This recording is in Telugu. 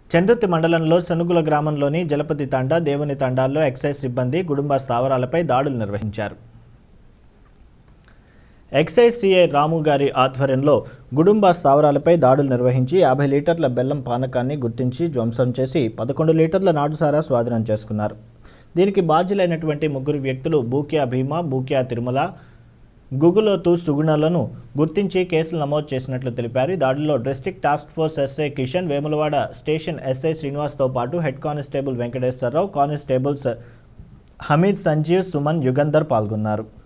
చందుర్తి మండలంలో సనుగుల గ్రామంలోని జలపతి తండా దేవుని తండాల్లో ఎక్సైజ్ సిబ్బంది గుడుంబ స్థావరాలపై దాడులు నిర్వహించారు ఎక్సైజ్ సిఐ రాము గారి ఆధ్వర్యంలో గుడుంబ స్థావరాలపై దాడులు నిర్వహించి యాభై లీటర్ల బెల్లం పానకాన్ని గుర్తించి ధ్వంసం చేసి పదకొండు లీటర్ల నాటుసారా స్వాధీనం చేసుకున్నారు దీనికి బాధ్యులైనటువంటి ముగ్గురు వ్యక్తులు బూక్యా భీమా బూక్యా తిరుమల గుగులోతు సుగుణలను గుర్తించి కేసులు నమోదు చేసినట్లు తెలిపారు ఈ దాడిలో district task force SI Kishan Vemulawada station SI శ్రీనివాస్తో పాటు head constable Venkateswararao constables Hameed Sanjeev Suman Yugandhar పాల్గొన్నారు